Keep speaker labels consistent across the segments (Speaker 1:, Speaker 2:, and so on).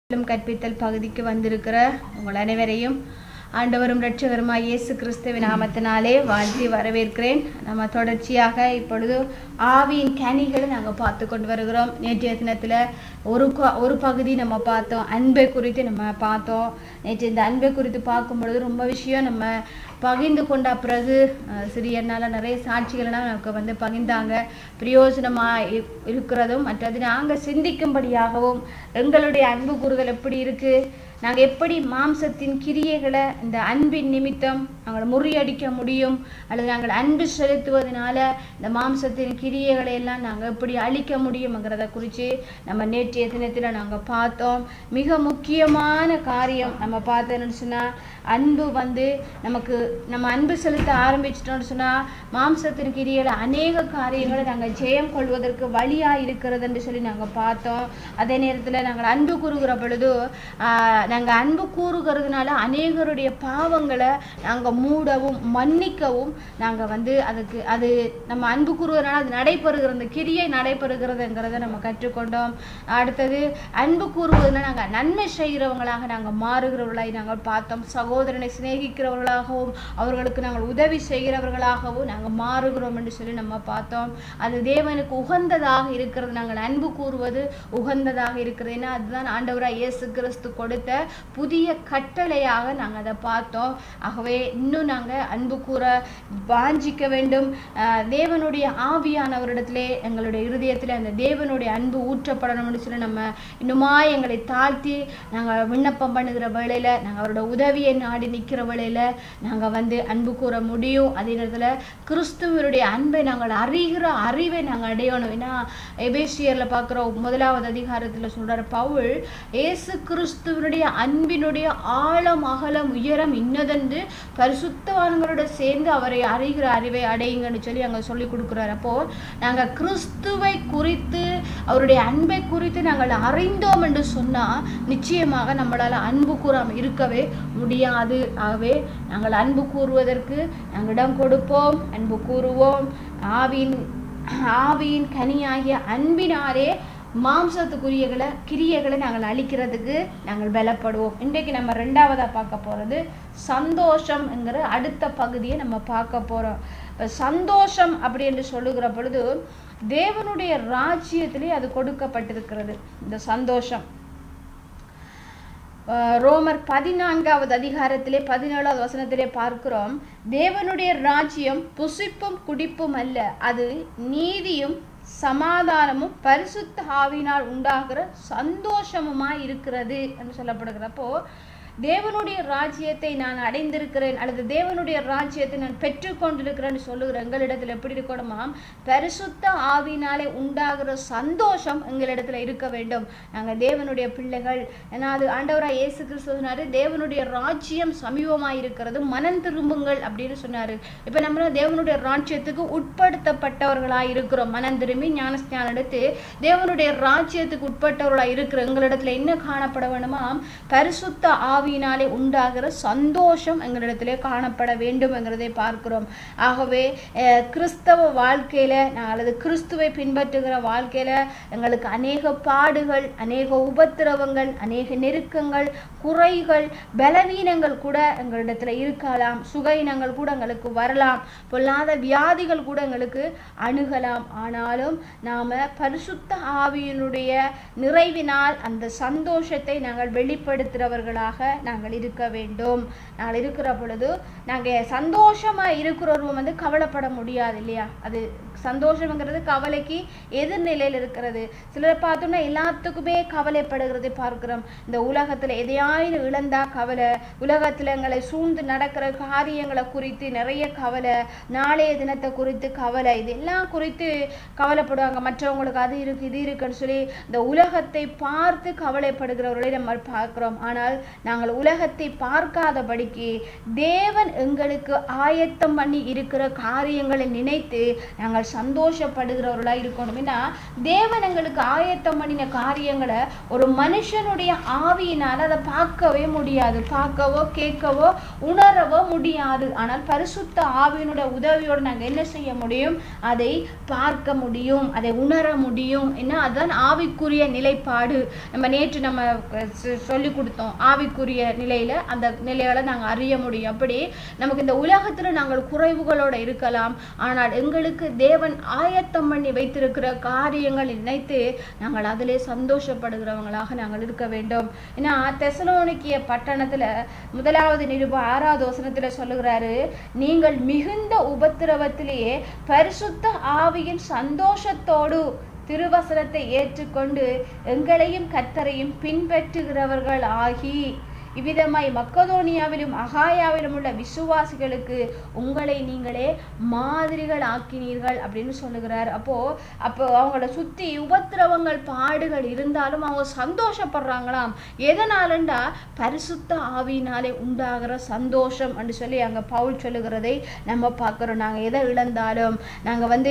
Speaker 1: மேலும் கற்பித்தல் பகுதிக்கு வந்திருக்கிற உங்கள் அனைவரையும் ஆண்டவரும் இரட்சகருமாய் இயேசு கிறிஸ்துவின் நாமத்தினாலே வாழ்த்தி வரவேற்கிறேன் நம்ம தொடர்ச்சியாக இப்பொழுது ஆவியின் கனிகளை நாங்கள் பார்த்து கொண்டு வருகிறோம் நேற்றைய தினத்தில் ஒரு க- ஒரு பகுதி நம்ம பார்த்தோம் அன்பை குறித்து நம்ம பார்த்தோம் நேற்று இந்த அன்பை குறித்து பார்க்கும் பொழுது ரொம்ப விஷயம் நம்ம பகிர்ந்து கொண்ட பிறகு அஹ், சிறியனால நிறைய சாட்சிகள்லாம் நமக்கு வந்து பகிர்ந்தாங்க பிரயோஜனமாக இருக்கிறதும் மற்றது நாங்கள் சிந்திக்கும்படியாகவும் எங்களுடைய அன்பு கூறுதல் எப்படி இருக்கு நாங்கள் எப்படி மாம்சத்தின் கிரியைகளை இந்த அன்பின் நிமித்தம் நாங்கள் முறியடிக்க முடியும் அல்லது நாங்கள் அன்பு செலுத்துவதனால இந்த மாம்சத்தின் கிரியைகளை எல்லாம் நாங்கள் எப்படி அழிக்க முடியுங்கிறத குறித்து நம்ம நேற்றைய தினத்தில் நாங்கள் பார்த்தோம் மிக முக்கியமான காரியம் நம்ம பார்த்தோன்னு சொன்னால் அன்பு வந்து நமக்கு நம்ம அன்பு செலுத்த ஆரம்பிச்சிட்டோம்னு சொன்னால் மாம்சத்தின் கிரியைகளை அநேக காரியங்களை நாங்கள் ஜெயம் கொள்வதற்கு வழியாக இருக்கிறதுன்னு சொல்லி நாங்கள் பார்த்தோம் அதே நேரத்தில் நாங்கள் அன்பு கூறுகிற பொழுது நாங்கள் அன்பு கூறுகிறதுனால அநேகருடைய பாவங்களை நாங்கள் மூடவும் மன்னிக்கவும் நாங்கள் வந்து அதுக்கு அது நம்ம அன்பு கூறுவதனால அது நடைபெறுகிற அந்த கிரியை நடைபெறுகிறதுங்கிறத நம்ம கற்றுக்கொண்டோம் அடுத்தது அன்பு கூறுவதனால நாங்கள் நன்மை செய்கிறவங்களாக நாங்கள் மாறுகிறவர்களாய் நாங்கள் பார்த்தோம் சகோதரனை சிநேகிக்கிறவர்களாகவும் அவர்களுக்கு நாங்கள் உதவி செய்கிறவர்களாகவும் நாங்கள் மாறுகிறோம் என்று சொல்லி நம்ம பார்த்தோம் அது தேவனுக்கு உகந்ததாக இருக்கிறது நாங்கள் அன்பு கூறுவது உகந்ததாக இருக்கிறது ஏன்னா அதுதான் ஆண்டவராக இயேசு கிறிஸ்து கொடுத்த புதிய கட்டளையாக நாங்கள் அதை பார்த்தோம் ஆகவே இன்னும் நாங்கள் அன்பு கூற வாஞ்சிக்க வேண்டும் ஆஹ் தேவனுடைய ஆவியானவரிடத்திலே எங்களுடைய இருதயத்தில் அந்த தேவனுடைய அன்பு ஊற்றப்படணும்னு சொல்லி நம்ம இன்னுமா எங்களை தாழ்த்தி நாங்கள் விண்ணப்பம் பண்ணுகிற வேளையில் நாங்கள் அவரோட உதவியை நாடி நிற்கிற வேளையில் நாங்கள் வந்து அன்பு கூற முடியும் அதே நேரத்தில் கிறிஸ்துவருடைய அன்பை நாங்கள் அறிகிற அறிவை நாங்கள் அடையணும் ஏன்னா எபேசியரில் பார்க்குற முதலாவது அதிகாரத்தில் சொல்றார் பவுல் இயேசு கிறிஸ்துவனுடைய அன்பினுடைய ஆழம் அகலம் உயரம் இன்னதென்று பரிசுத்தவான்களோட சேர்ந்து அவரை அறிகிற அறிவை அடையுங்கன்னு சொல்லி அங்கே சொல்லி கொடுக்குறாரு அப்போ நாங்கள் கிறிஸ்துவை குறித்து அவருடைய அன்பை குறித்து நாங்கள் அறிந்தோம் என்று சொன்னால் நிச்சயமாக நம்மளால் அன்பு கூறாமல் இருக்கவே முடியாது ஆகவே நாங்கள் அன்பு கூறுவதற்கு நாங்கள் இடம் கொடுப்போம் அன்பு கூறுவோம் ஆவியின் ஆவியின் கனியாகிய அன்பினாலே மாம்சத்துக்குரியகளை கிரியைகளை நாங்கள் அழிக்கிறதுக்கு நாங்கள் பலப்படுவோம் இன்றைக்கு நம்ம ரெண்டாவதாக பார்க்க போகிறது சந்தோஷம்ங்கிற அடுத்த பகுதியை நம்ம பார்க்க போகிறோம் இப்போ சந்தோஷம் அப்படி என்று சொல்லுகிற பொழுது தேவனுடைய ராஜ்யத்திலே அது கொடுக்கப்பட்டிருக்கிறது இந்த சந்தோஷம் அஹ் ரோமர் பதினான்காவது அதிகாரத்திலே பதினேழாவது வசனத்திலே பார்க்கிறோம் தேவனுடைய ராஜ்யம் புசிப்பும் குடிப்பும் அல்ல அது நீதியும் சமாதானமும் பரிசுத்த ஆவியினால் உண்டாகிற சந்தோஷமுமாய் இருக்கிறது என்று சொல்லப்படுகிறப்போ தேவனுடைய ராஜ்யத்தை நான் அடைந்திருக்கிறேன் அல்லது தேவனுடைய ராஜ்யத்தை நான் பெற்றுக்கொண்டிருக்கிறேன்னு சொல்லுகிற எங்களிடத்தில் எப்படி இருக்கணுமாம் பரிசுத்த ஆவினாலே உண்டாகிற சந்தோஷம் எங்களிடத்தில் இருக்க வேண்டும் நாங்கள் தேவனுடைய பிள்ளைகள் ஏன்னா அது ஆண்டவராக இயேசு கிறிஸ்து சொன்னாரு தேவனுடைய ராஜ்யம் சமீபமாக இருக்கிறது மனம் திரும்புங்கள் அப்படின்னு சொன்னாரு இப்போ நம்ம தேவனுடைய ராஜ்யத்துக்கு உட்படுத்தப்பட்டவர்களாக இருக்கிறோம் மனம் திரும்பி ஞானஸ்தானம் எடுத்து தேவனுடைய ராஜ்யத்துக்கு உட்பட்டவர்களாக இருக்கிற எங்களிடத்துல என்ன காணப்பட வேண்டுமாம் பரிசுத்த ஆவியினாலே உண்டாகிற சந்தோஷம் எங்களிடத்திலே காணப்பட வேண்டும் என்கிறதை பார்க்கிறோம் ஆகவே அஹ், கிறிஸ்தவ வாழ்க்கையில நான் அல்லது கிறிஸ்துவை பின்பற்றுகிற வாழ்க்கையில எங்களுக்கு அநேக பாடுகள் அநேக உபத்திரவங்கள் அநேக நெருக்கங்கள் குறைகள் பலவீனங்கள் கூட எங்களிடத்துல இருக்கலாம் சுகையினங்கள் கூட எங்களுக்கு வரலாம் பொல்லாத வியாதிகள் கூட எங்களுக்கு அணுகலாம் ஆனாலும் நாம பரிசுத்த ஆவியினுடைய நிறைவினால் அந்த சந்தோஷத்தை நாங்கள் வெளிப்படுத்துகிறவர்களாக நாங்கள் இருக்க வேண்டும் நாங்கள் இருக்கிற பொழுது நாங்கள் சந்தோஷமா இருக்கிறவரும் வந்து கவலைப்பட முடியாது இல்லையா அது சந்தோஷம்ங்கிறது கவலைக்கு எதிர்நிலையில் இருக்கிறது சிலர் பார்த்தோம்னா எல்லாத்துக்குமே கவலைப்படுகிறதை பார்க்கிறோம் இந்த உலகத்துல எதையாயிரம் இழந்தா கவலை உலகத்துல எங்களை சூழ்ந்து நடக்கிற காரியங்களை குறித்து நிறைய கவலை நாளைய தினத்தை குறித்து கவலை இதெல்லாம் குறித்து கவலைப்படுவாங்க மற்றவங்களுக்கு அது இருக்கு இது இருக்குன்னு சொல்லி இந்த உலகத்தை பார்த்து கவலைப்படுகிறவர்களை நம்ம பார்க்கிறோம் ஆனால் நாங்கள் நாங்கள் உலகத்தை பார்க்காதபடிக்கு தேவன் எங்களுக்கு ஆயத்தம் பண்ணி இருக்கிற காரியங்களை நினைத்து நாங்கள் சந்தோஷப்படுகிறவர்களா இருக்கணும் ஏன்னா தேவன் எங்களுக்கு ஆயத்தம் பண்ணின காரியங்களை ஒரு மனுஷனுடைய ஆவியினால் அதை பார்க்கவே முடியாது பார்க்கவோ கேட்கவோ உணரவோ முடியாது ஆனால் பரிசுத்த ஆவியினுடைய உதவியோடு நாங்கள் என்ன செய்ய முடியும் அதை பார்க்க முடியும் அதை உணர முடியும் ஏன்னா அதுதான் ஆவிக்குரிய நிலைப்பாடு நம்ம நேற்று நம்ம சொ- சொல்லி கொடுத்தோம் ஆவிக்குரிய நிலையில அந்த நிலையால நாங்கள் அறிய முடியும் அப்படி நமக்கு இந்த உலகத்துல நாங்கள் குறைவுகளோட இருக்கலாம் ஆனால் எங்களுக்கு தேவன் ஆயத்தம் பண்ணி வைத்திருக்கிற காரியங்களை நினைத்து நாங்கள் அதிலே சந்தோஷப்படுகிறவங்களாக நாங்கள் இருக்க வேண்டும் ஏன்னா தெசலோனிக்கிய பட்டணத்துல முதலாவது நிருப ஆறாவது வசனத்துல சொல்லுகிறாரு நீங்கள் மிகுந்த உபத்திரவத்திலேயே பரிசுத்த ஆவியின் சந்தோஷத்தோடு திருவசனத்தை ஏற்றுக்கொண்டு எங்களையும் கத்தரையும் பின்பற்றுகிறவர்கள் ஆகி இவ்விதமாய் மக்கதோனியாவிலும் அகாயாவிலும் உள்ள விசுவாசிகளுக்கு உங்களை நீங்களே மாதிரிகள் ஆக்கினீர்கள் அப்படின்னு சொல்லுகிறார் அப்போ அப்போ அவங்கள சுத்தி உபத்திரவங்கள் பாடுகள் இருந்தாலும் அவங்க சந்தோஷப்படுறாங்களாம் எதனாலண்டா பரிசுத்த ஆவியினாலே உண்டாகிற சந்தோஷம் என்று சொல்லி அங்க பவுல் சொல்லுகிறதை நம்ம பார்க்கிறோம் நாங்க எதை இழந்தாலும் நாங்க வந்து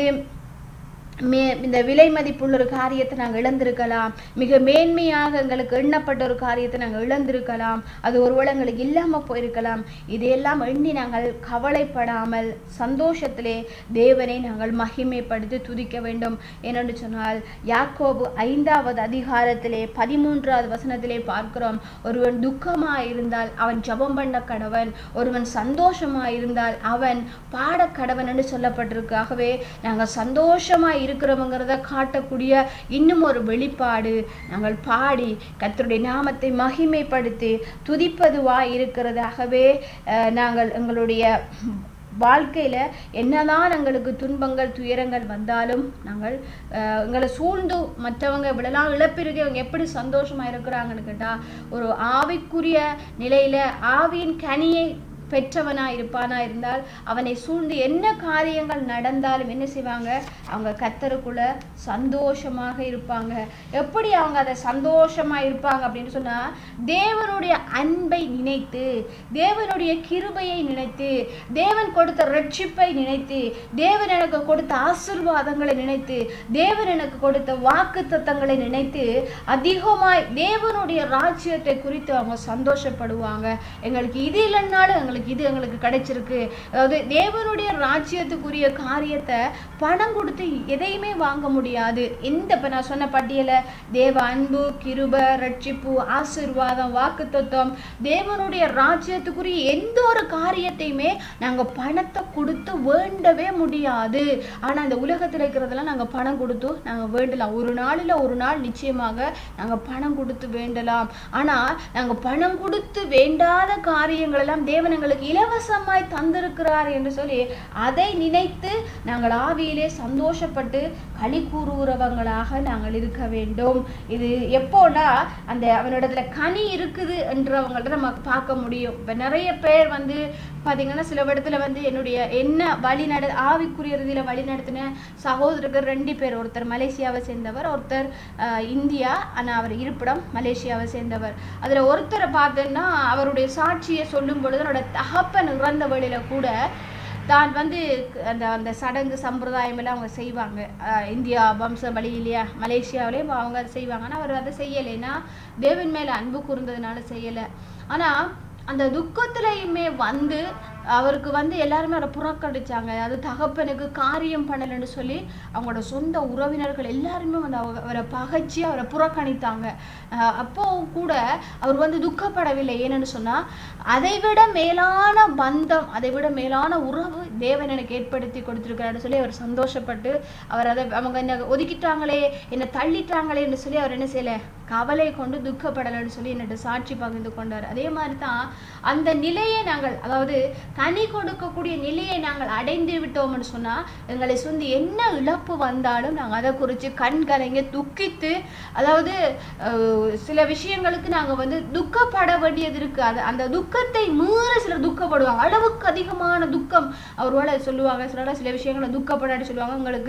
Speaker 1: மே இந்த விலை மதிப்புள்ள ஒரு காரியத்தை நாங்கள் இழந்திருக்கலாம் மிக மேன்மையாக எங்களுக்கு எண்ணப்பட்ட ஒரு காரியத்தை நாங்கள் இழந்திருக்கலாம் அது ஒருவேளை எங்களுக்கு இல்லாமல் போயிருக்கலாம் இதையெல்லாம் எண்ணி நாங்கள் கவலைப்படாமல் சந்தோஷத்திலே தேவனை நாங்கள் மகிமைப்படுத்தி துதிக்க வேண்டும் ஏனென்று சொன்னால் யாக்கோபு ஐந்தாவது அதிகாரத்திலே பதிமூன்றாவது வசனத்திலே பார்க்கிறோம் ஒருவன் துக்கமாய் இருந்தால் அவன் ஜெபம் பண்ண கடவன் ஒருவன் சந்தோஷமாய் இருந்தால் அவன் பாட கடவன் என்று சொல்லப்பட்டிருக்கு ஆகவே நாங்கள் சந்தோஷமாய் இருக்கிறவங்கிறத காட்டக்கூடிய இன்னும் ஒரு வெளிப்பாடு நாங்கள் பாடி கர்த்தருடைய நாமத்தை மகிமைப்படுத்தி துதிப்பதுவாய் இருக்கிறதாகவே அஹ், நாங்கள் எங்களுடைய வாழ்க்கையில என்னதான் எங்களுக்கு துன்பங்கள் துயரங்கள் வந்தாலும் நாங்கள் அஹ், எங்களை சூழ்ந்து மற்றவங்க இவ்வளவு இழப்பிருக்கு இவங்க எப்படி சந்தோஷமா இருக்கிறாங்கன்னு கேட்டா ஒரு ஆவிக்குரிய நிலையில ஆவியின் கனியை பெற்றவனா இருப்பானா இருந்தால் அவனை சூழ்ந்து என்ன காரியங்கள் நடந்தாலும் என்ன செய்வாங்க அவங்க கத்தருக்குள்ள சந்தோஷமாக இருப்பாங்க எப்படி அவங்க அதை சந்தோஷமா இருப்பாங்க அப்படின்னு சொன்னா தேவனுடைய அன்பை நினைத்து தேவனுடைய கிருபையை நினைத்து தேவன் கொடுத்த ரட்சிப்பை நினைத்து தேவன் எனக்கு கொடுத்த ஆசீர்வாதங்களை நினைத்து தேவன் எனக்கு கொடுத்த வாக்கு தத்தங்களை நினைத்து அதிகமாய் தேவனுடைய ராஜ்யத்தை குறித்து அவங்க சந்தோஷப்படுவாங்க எங்களுக்கு இது இல்லைன்னாலும் எங்களுக்கு இது எங்களுக்கு கிடைச்சிருக்கு அதாவது தேவனுடைய ராஜ்யத்துக்குரிய காரியத்தை பணம் கொடுத்து எதையுமே வாங்க முடியாது எந்த இப்ப நான் சொன்ன பட்டியல தேவ அன்பு கிருப ரட்சிப்பு ஆசீர்வாதம் வாக்குத்தத்தம் தேவனுடைய ராஜ்யத்துக்குரிய எந்த ஒரு காரியத்தையுமே நாங்க பணத்தை கொடுத்து வேண்டவே முடியாது ஆனா இந்த உலகத்துல இருக்கிறதெல்லாம் நாங்க பணம் கொடுத்து நாங்க வேண்டலாம் ஒரு நாளில் ஒரு நாள் நிச்சயமாக நாங்க பணம் கொடுத்து வேண்டலாம் ஆனா நாங்க பணம் கொடுத்து வேண்டாத காரியங்கள் எல்லாம் தேவன் எங்களுக்கு இலவசமாய் தந்திருக்கிறார் என்று சொல்லி அதை நினைத்து நாங்கள் ஆவியிலே சந்தோஷப்பட்டு களி கூறுகிறவங்களாக நாங்கள் இருக்க வேண்டும் இது எப்போனா அந்த அவனிடத்துல கனி இருக்குது என்றவங்கள்ட்ட நம்ம பார்க்க முடியும் இப்ப நிறைய பேர் வந்து பாத்தீங்கன்னா சில இடத்துல வந்து என்னுடைய என்ன வழி நட ஆவிக்குரிய ரீதியில வழி நடத்தின சகோதரர்கள் ரெண்டு பேர் ஒருத்தர் மலேசியாவை சேர்ந்தவர் ஒருத்தர் ஆஹ், இந்தியா ஆனா அவர் இருப்பிடம் மலேசியாவை சேர்ந்தவர் அதுல ஒருத்தரை பார்த்தோன்னா அவருடைய சாட்சியை சொல்லும் பொழுது அவரோட தகப்பன் இறந்த வழியில கூட தான் வந்து அந்த அந்த சடங்கு சம்பிரதாயம் எல்லாம் அவங்க செய்வாங்க ஆஹ் இந்தியா வம்ச வழி இல்லையா மலேசியாவிலேயும் அவங்க அதை செய்வாங்க ஆனா அவர் அதை செய்யலைன்னா தேவன் மேல அன்பு கூர்ந்ததுனால செய்யலை ஆனா அந்த துக்கத்திலையுமே வந்து அவருக்கு வந்து எல்லாருமே அவரை புறக்கணிச்சாங்க அது தகப்பனுக்கு காரியம் பண்ணலைன்னு சொல்லி அவங்களோட சொந்த உறவினர்கள் எல்லாருமே வந்து அவங்க அவரை பகைச்சி அவரை புறக்கணித்தாங்க ஆஹ் அப்போ கூட அவர் வந்து துக்கப்படவில்லை ஏன்னு சொன்னா அதை விட மேலான பந்தம் அதை விட மேலான உறவு தேவன் எனக்கு ஏற்படுத்தி கொடுத்திருக்கிறாருன்னு சொல்லி அவர் சந்தோஷப்பட்டு அவர் அதை அவங்க என்ன ஒதுக்கிட்டாங்களே என்னை தள்ளிட்டாங்களேன்னு சொல்லி அவர் என்ன செய்யல கவலை கொண்டு துக்கப்படலைன்னு சொல்லி என்னோட சாட்சி பகிர்ந்து கொண்டார் அதே மாதிரி தான் அந்த நிலையை நாங்கள் அதாவது கனி கொடுக்கக்கூடிய நிலையை நாங்கள் அடைந்து விட்டோம்னு சொன்னா எங்களை சுந்தி என்ன இழப்பு வந்தாலும் நாங்கள் அதை குறித்து கண் கலங்கி துக்கித்து அதாவது அஹ், சில விஷயங்களுக்கு நாங்க வந்து துக்கப்பட வேண்டியது இருக்கு அது அந்த துக்கத்தை மீற சிலர் துக்கப்படுவாங்க அளவுக்கு அதிகமான துக்கம் அவரோட சொல்லுவாங்க சிலர் சில விஷயங்களை துக்கப்படாட்டி சொல்லுவாங்க உங்களுக்கு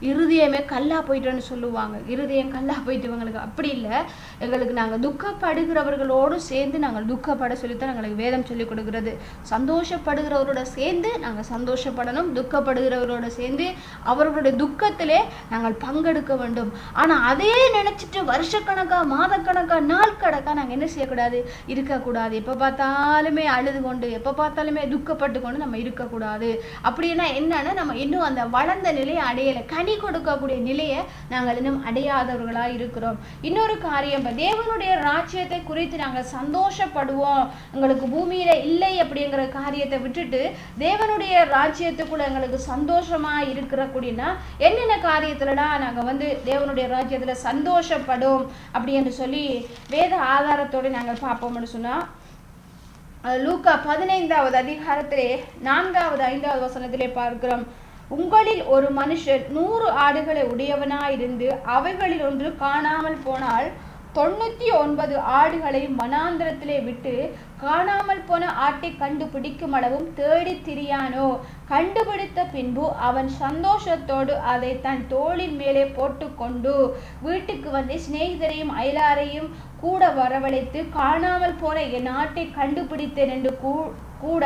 Speaker 1: இருதயமே கல்லா போயிட்டோன்னு சொல்லுவாங்க இருதயம் கல்லா போயிட்டு இவங்களுக்கு அப்படி இல்லை எங்களுக்கு நாங்கள் துக்கப்படுகிறவர்களோடு சேர்ந்து நாங்கள் துக்கப்பட சொல்லித்தான் எங்களுக்கு வேதம் சொல்லிக் கொடுக்கிறது சந்தோஷப்படுகிறவரோட சேர்ந்து நாங்கள் சந்தோஷப்படணும் துக்கப்படுகிறவரோட சேர்ந்து அவர்களுடைய துக்கத்திலே நாங்கள் பங்கெடுக்க வேண்டும் ஆனால் அதே நினைச்சிட்டு வருஷக்கணக்கா மாதக்கணக்கா நாள் கணக்கா நாங்கள் என்ன செய்யக்கூடாது இருக்கக்கூடாது எப்போ பார்த்தாலுமே அழுது கொண்டு எப்போ பார்த்தாலுமே துக்கப்பட்டு கொண்டு நம்ம இருக்கக்கூடாது அப்படின்னா என்னன்னா நம்ம இன்னும் அந்த வளர்ந்த நிலையை அடையலை கனி கொடுக்கக்கூடிய நிலையை நாங்கள் இன்னும் அடையாதவர்களா இருக்கிறோம் இன்னொரு காரியம் இப்ப தேவனுடைய ராஜ்யத்தை குறித்து நாங்கள் சந்தோஷப்படுவோம் எங்களுக்கு பூமியில இல்லை அப்படிங்கிற காரியத்தை விட்டுட்டு தேவனுடைய ராஜ்யத்துக்குள்ள எங்களுக்கு சந்தோஷமா இருக்கிற கூடியனா என்னென்ன காரியத்துலடா நாங்க வந்து தேவனுடைய ராஜ்யத்துல சந்தோஷப்படும் அப்படி என்று சொல்லி வேத ஆதாரத்தோடு நாங்கள் பார்ப்போம்னு சொன்னா அஹ் லூக்கா பதினைந்தாவது அதிகாரத்திலே நான்காவது ஐந்தாவது வசனத்திலே பார்க்கிறோம் உங்களில் ஒரு மனுஷன் நூறு ஆடுகளை உடையவனாயிருந்து அவைகளில் ஒன்று காணாமல் போனால் தொண்ணூத்தி ஒன்பது ஆடுகளை மனாந்திரத்திலே விட்டு காணாமல் போன ஆட்டை கண்டுபிடிக்கும் அளவும் தேடி திரியானோ கண்டுபிடித்த பின்பு அவன் சந்தோஷத்தோடு அதை தன் தோளின் மேலே போட்டுக்கொண்டு வீட்டுக்கு வந்து சிநேகிதரையும் அயலாரையும் கூட வரவழைத்து காணாமல் போன என் ஆட்டை கண்டுபிடித்தேன் என்று கூ கூட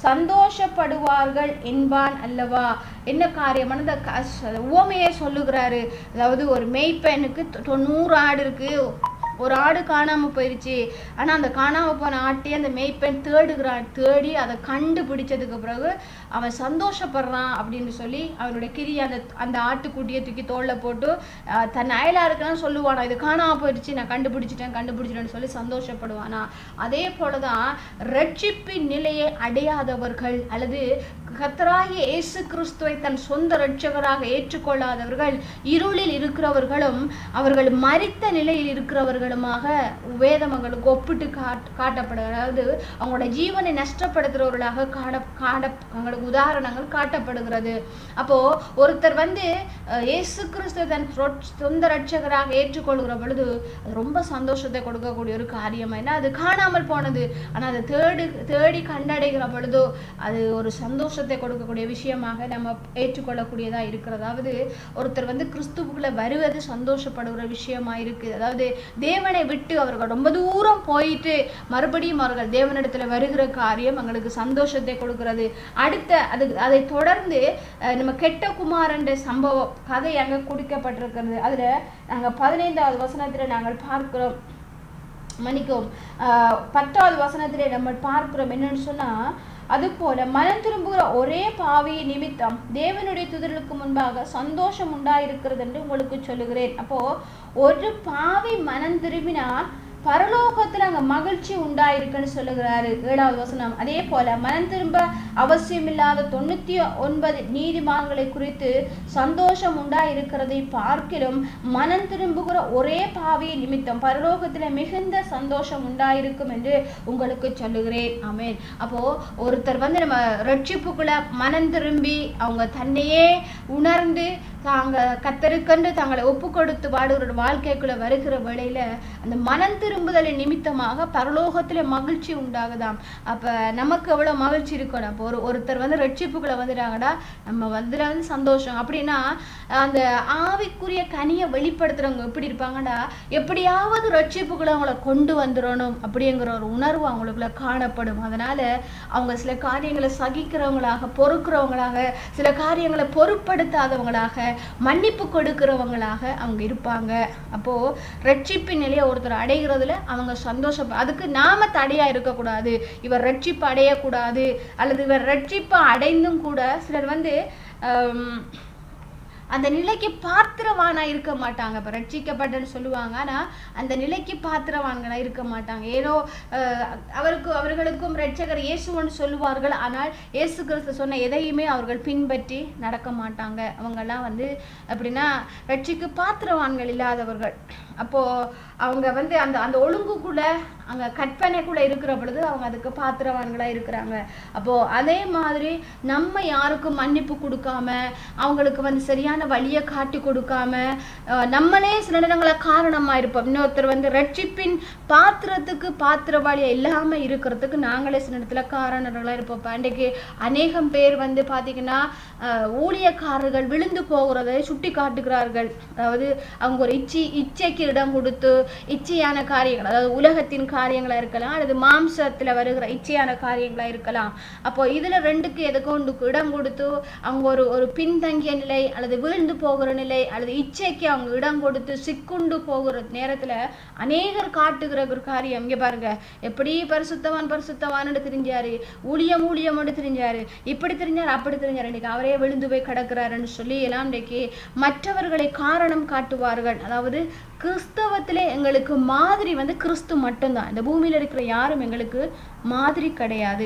Speaker 1: சந்தோஷப்படுவார்கள் என்பான் அல்லவா என்ன காரியம் அந்த உவமையை சொல்லுகிறாரு அதாவது ஒரு மெய்ப்பெண்ணுக்கு தொ- தொண்ணூறு ஆடு இருக்கு ஒரு ஆடு காணாம போயிருச்சு ஆனா அந்த காணாம போன ஆட்டையே அந்த மெய்ப்பெண் தேடுகிறான் தேடி அதை கண்டுபிடிச்சதுக்கு பிறகு அவன் சந்தோஷப்படுறான் அப்படின்னு சொல்லி அவனுடைய கிரி அந்த அந்த ஆட்டுக்குட்டியை தூக்கி தோல்ல போட்டு ஆஹ், தன் அயலாருக்கெல்லாம் சொல்லுவானா இது காணாம போயிடுச்சு நான் கண்டுபிடிச்சிட்டேன் கண்டுபிடிச்சிட்டேன்னு சொல்லி சந்தோஷப்படுவானா அதே போலதான் ரட்சிப்பின் நிலையை அடையாதவர்கள் அல்லது கத்தராகிய இயேசு கிறிஸ்துவை தன் சொந்த ரட்சகராக ஏற்றுக்கொள்ளாதவர்கள் இருளில் இருக்கிறவர்களும் அவர்கள் மரித்த நிலையில் இருக்கிறவர்களுமாக வேதம் அவங்களுக்கு ஒப்பிட்டு காட் காட்டப்படுகிறது அதாவது அவங்களோட ஜீவனை நஷ்டப்படுத்துறவர்களாக காண காண அவங்களுக்கு உதாரணங்கள் காட்டப்படுகிறது அப்போ ஒருத்தர் வந்து அஹ், இயேசு கிறிஸ்துவை தன் சொ- சொந்த ரட்சகராக ஏற்றுக்கொள்கிற பொழுது அது ரொம்ப சந்தோஷத்தை கொடுக்கக்கூடிய ஒரு காரியம் ஏன்னா அது காணாமல் போனது ஆனா அதை தேடி தேடி கண்டடைகிற பொழுதோ அது ஒரு சந்தோஷத்தை கொடுக்கக்கூடிய விஷயமாக நம்ம ஏற்றுக்கொள்ளக்கூடியதா இருக்கிறது அதாவது ஒருத்தர் வந்து கிறிஸ்துவுக்குள்ள வருவது சந்தோஷப்படுகிற விஷயமா இருக்கு அதாவது தேவனை விட்டு அவர்கள் ரொம்ப தூரம் போயிட்டு மறுபடியும் அவர்கள் தேவனிடத்துல வருகிற காரியம் எங்களுக்கு சந்தோஷத்தை கொடுக்கிறது அடுத்த அது அதை தொடர்ந்து அஹ், நம்ம கெட்ட குமாரன் சம்பவம் கதை அங்க குடிக்கப்பட்டிருக்கிறது அதுல நாங்க பதினைந்தாவது வசனத்துல நாங்கள் பார்க்கிறோம் மன்னிக்கவும் ஆஹ் பத்தாவது வசனத்திலே நம்ம பார்க்கிறோம் என்னன்னு சொன்னா அதுபோல மனம் திரும்புகிற ஒரே பாவி நிமித்தம் தேவனுடைய துதர்களுக்கு முன்பாக சந்தோஷம் உண்டாயிருக்கிறது என்று உங்களுக்கு சொல்லுகிறேன் அப்போ ஒரு பாவி மனம் திரும்பினால் பரலோகத்துல அங்க மகிழ்ச்சி உண்டாயிருக்குன்னு சொல்லுகிறாரு ஏழாவது வசனம் அதே போல மனம் திரும்ப அவசியமில்லாத தொண்ணூத்தி ஒன்பது நீதிமான்களை குறித்து சந்தோஷம் உண்டாயிருக்கிறதை பார்க்கிலும் மனம் திரும்புகிற ஒரே பாவியை நிமித்தம் பரலோகத்துல மிகுந்த சந்தோஷம் உண்டாயிருக்கும் என்று உங்களுக்கு சொல்லுகிறேன் ஆமென் அப்போ ஒருத்தர் வந்து நம்ம ரட்சிப்புக்குள்ள மனம் திரும்பி அவங்க தன்னையே உணர்ந்து தாங்க கத்தருக்கென்று தங்களை ஒப்பு கொடுத்து வாடுகிற வாழ்க்கைக்குள்ள வருகிற வேளையில அந்த மனம் திரும்புதலின் நிமித்தமாக பரலோகத்துல மகிழ்ச்சி உண்டாகுதாம் அப்ப நமக்கு எவ்வளவு மகிழ்ச்சி இருக்கணும் அப்போ ஒரு ஒருத்தர் வந்து ரட்சிப்புக்குள்ள வந்துட்டாங்கடா நம்ம வந்துல வந்து சந்தோஷம் அப்படின்னா அந்த ஆவிக்குரிய கனியை வெளிப்படுத்துறவங்க எப்படி இருப்பாங்கடா எப்படியாவது ரட்சிப்புக்குள்ள அவங்கள கொண்டு வந்துடணும் அப்படிங்கிற ஒரு உணர்வு அவங்களுக்குள்ள காணப்படும் அதனால அவங்க சில காரியங்களை சகிக்கிறவங்களாக பொறுக்கிறவங்களாக சில காரியங்களை பொருட்படுத்தாதவங்களாக மன்னிப்பு கொடுக்கிறவங்களாக அவங்க இருப்பாங்க அப்போ ரட்சிப்பின் நிலையை ஒருத்தர் அடைகிறதுல அவங்க சந்தோஷம் அதுக்கு நாம தடையா இருக்கக்கூடாது இவர் ரட்சிப்பு அடையக்கூடாது அல்லது இவர் ரட்சிப்பு அடைந்தும் கூட சிலர் வந்து ஆம், அந்த நிலைக்கு பாத்திரவானா இருக்க மாட்டாங்க இப்ப ரட்சிக்கப்பட்டன்னு சொல்லுவாங்க ஆனா அந்த நிலைக்கு பாத்திரவான்களா இருக்க மாட்டாங்க ஏதோ அஹ், அவருக்கு அவர்களுக்கும் ரட்சகர் இயேசுன்னு சொல்லுவார்கள் ஆனால் இயேசு கிறிஸ்து சொன்ன எதையுமே அவர்கள் பின்பற்றி நடக்க மாட்டாங்க அவங்கெல்லாம் வந்து அப்படின்னா ரட்சிக்கு பாத்திரவான்கள் இல்லாதவர்கள் அப்போ அவங்க வந்து அந்த அந்த ஒழுங்குக்குள்ள அங்க கற்பனைக்குள்ள இருக்கிற பொழுது அவங்க அதுக்கு பாத்திரவான்களா இருக்கிறாங்க அப்போ அதே மாதிரி நம்ம யாருக்கும் மன்னிப்பு கொடுக்காம அவங்களுக்கு வந்து சரியான வழியை காட்டி கொடுக்காம அஹ், நம்மளே சில நேரங்கள காரணமா இருப்போம் இன்னொருத்தர் வந்து ரட்சிப்பின் பாத்திரத்துக்கு பாத்திரவாளியா இல்லாம இருக்கிறதுக்கு நாங்களே சில நேரத்துல காரணங்களா இருப்போம் இப்ப அன்றைக்கு அநேகம் பேர் வந்து பாத்தீங்கன்னா அஹ், ஊழியக்காரர்கள் விழுந்து போகிறதை சுட்டி காட்டுகிறார்கள் அதாவது அவங்க ஒரு இச்சி இச்சைக்கு இடம் கொடுத்து இச்சையான காரியங்கள் அதாவது உலகத்தின் காரியங்களா இருக்கலாம் அல்லது மாம்சத்துல வருகிற இச்சையான காரியங்களா இருக்கலாம் அப்போ இதுல ரெண்டுக்கு எதுக்கு ஒன்றுக்கு இடம் கொடுத்து அவங்க ஒரு ஒரு பின்தங்கிய நிலை அல்லது வீழ்ந்து போகிற நிலை அல்லது இச்சைக்கு அவங்க இடம் கொடுத்து சிக்குண்டு போகிற நேரத்துல அநேகர் காட்டுகிற ஒரு காரியம் இங்க பாருங்க எப்படி பரிசுத்தவான் பரிசுத்தவான்னு தெரிஞ்சாரு ஊழியம் ஊழியம்னு தெரிஞ்சாரு இப்படி தெரிஞ்சாரு அப்படி தெரிஞ்சாரு இன்னைக்கு அவரே விழுந்து போய் கிடக்குறாருன்னு சொல்லி எல்லாம் இன்றைக்கு மற்றவர்களை காரணம் காட்டுவார்கள் அதாவது கிறிஸ்தவத்திலே எங்களுக்கு மாதிரி வந்து கிறிஸ்து மட்டும்தான் இந்த பூமியில இருக்கிற யாரும் எங்களுக்கு மாதிரி கிடையாது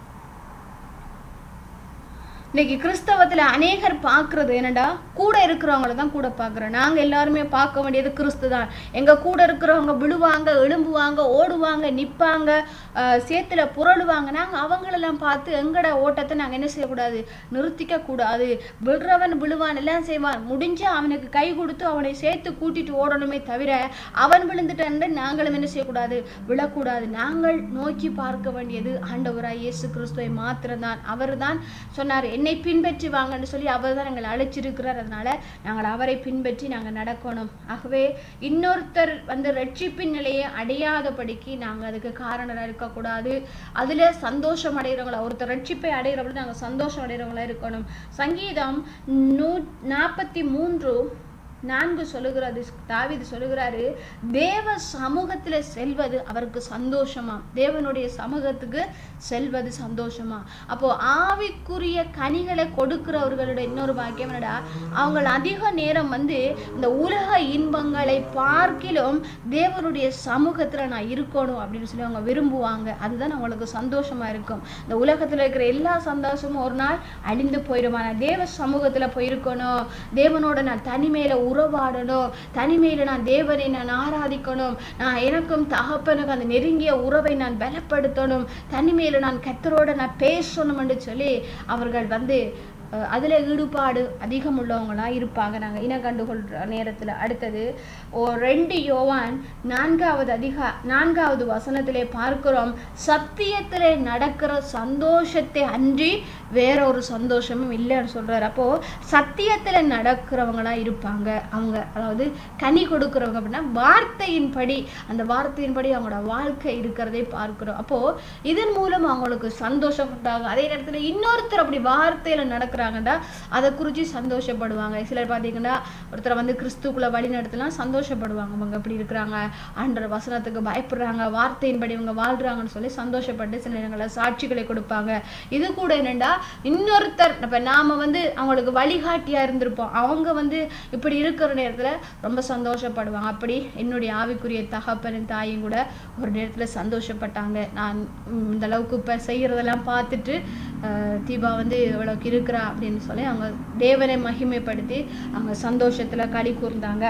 Speaker 1: இன்னைக்கு கிறிஸ்தவத்துல அநேகர் பார்க்கிறது என்னடா கூட இருக்கிறவங்கள தான் கூட பார்க்குறோம் நாங்க எல்லாருமே பார்க்க வேண்டியது கிறிஸ்து தான் எங்க கூட இருக்கிறவங்க விழுவாங்க எழும்புவாங்க ஓடுவாங்க நிப்பாங்க ஆஹ் சேத்துல புரளுவாங்க நாங்க அவங்களெல்லாம் பார்த்து எங்கட ஓட்டத்தை நாங்க என்ன செய்யக்கூடாது நிறுத்திக்க கூடாது விழுறவன் விழுவான் எல்லாம் செய்வான் முடிஞ்சா அவனுக்கு கை கொடுத்து அவனை சேர்த்து கூட்டிட்டு ஓடணுமே தவிர அவன் விழுந்துட்டான்னு நாங்களும் என்ன செய்யக்கூடாது விழக்கூடாது நாங்கள் நோக்கி பார்க்க வேண்டியது ஆண்டவராய் இயேசு கிறிஸ்துவை மாத்திரம்தான் அவர்தான் சொன்னார் என்னை பின்பற்றி வாங்கன்னு சொல்லி அவர் தான் எங்களை அழைச்சிருக்கிறார் அதனால நாங்கள் அவரை பின்பற்றி நாங்கள் நடக்கணும் ஆகவே இன்னொருத்தர் வந்து ரட்சிப்பின் நிலையை அடையாதபடிக்கு நாங்கள் அதுக்கு காரணராக இருக்கக்கூடாது அதுல சந்தோஷம் அடைகிறவங்களா ஒருத்தர் ரட்சிப்பை அடைகிறவங்க நாங்கள் சந்தோஷம் அடைகிறவங்களா இருக்கணும் சங்கீதம் நூ நாற்பத்தி மூன்று நான்கு சொல்லுகிறது தாவீது சொல்லுகிறாரு தேவ சமூகத்துல செல்வது அவருக்கு சந்தோஷமா தேவனுடைய சமூகத்துக்கு செல்வது சந்தோஷமா அப்போ ஆவிக்குரிய கனிகளை கொடுக்கிறவர்களுடைய இன்னொரு பாக்கியம் என்னடா அவங்க அதிக நேரம் வந்து இந்த உலக இன்பங்களை பார்க்கிலும் தேவனுடைய சமூகத்துல நான் இருக்கணும் அப்படின்னு சொல்லி அவங்க விரும்புவாங்க அதுதான் அவங்களுக்கு சந்தோஷமா இருக்கும் இந்த உலகத்துல இருக்கிற எல்லா சந்தோஷமும் ஒரு நாள் அழிந்து போயிடும் ஆனா தேவ சமூகத்துல போயிருக்கணும் தேவனோட நான் தனிமையில உறவாடணும் தனிமையில நான் தேவனை நான் ஆராதிக்கணும் நான் எனக்கும் தகப்பனுக்கு அந்த நெருங்கிய உறவை நான் பலப்படுத்தணும் தனிமையில நான் கத்தரோட நான் பேசணும் என்று சொல்லி அவர்கள் வந்து அஹ், அதுல ஈடுபாடு அதிகம் உள்ளவங்களா இருப்பாங்க நாங்க இன கண்டுகொள்ற நேரத்துல அடுத்தது ஓ ரெண்டு யோவான் நான்காவது அதிகா நான்காவது வசனத்திலே பார்க்கிறோம் சத்தியத்திலே நடக்கிற சந்தோஷத்தை அன்றி வேற ஒரு சந்தோஷமும் இல்லைன்னு சொல்றாரு அப்போ சத்தியத்துல நடக்கிறவங்களா இருப்பாங்க அவங்க அதாவது கனி கொடுக்கிறவங்க அப்படின்னா வார்த்தையின்படி அந்த வார்த்தையின்படி அவங்களோட வாழ்க்கை இருக்கிறதை பார்க்கிறோம் அப்போ இதன் மூலம் அவங்களுக்கு சந்தோஷம் உண்டாகும் அதே நேரத்துல இன்னொருத்தர் அப்படி வார்த்தையில நடக்கிறாங்கடா அதை குறித்து சந்தோஷப்படுவாங்க சிலர் பார்த்தீங்கன்னா ஒருத்தரை வந்து கிறிஸ்துக்குள்ள வழி நடத்தலாம் சந்தோஷப்படுவாங்க அவங்க அப்படி இருக்கிறாங்க ஆண்டவர் வசனத்துக்கு பயப்படுறாங்க வார்த்தையின்படி இவங்க வாழ்றாங்கன்னு சொல்லி சந்தோஷப்பட்டு சில நேரங்களில் சாட்சிகளை கொடுப்பாங்க இது கூட என்னண்டா இன்னொருத்தர் இப்ப நாம வந்து அவங்களுக்கு வழிகாட்டியா இருந்திருப்போம் அவங்க வந்து இப்படி இருக்கிற நேரத்துல ரொம்ப சந்தோஷப்படுவாங்க அப்படி என்னுடைய ஆவிக்குரிய தகப்பனும் தாயும் கூட ஒரு நேரத்துல சந்தோஷப்பட்டாங்க நான் ம், இந்த அளவுக்கு இப்ப செய்யறதெல்லாம் பார்த்துட்டு அஹ், தீபா வந்து இவ்வளவுக்கு இருக்கிறா அப்படின்னு சொல்லி அவங்க தேவனை மகிமைப்படுத்தி அவங்க சந்தோஷத்துல களி கூர்ந்தாங்க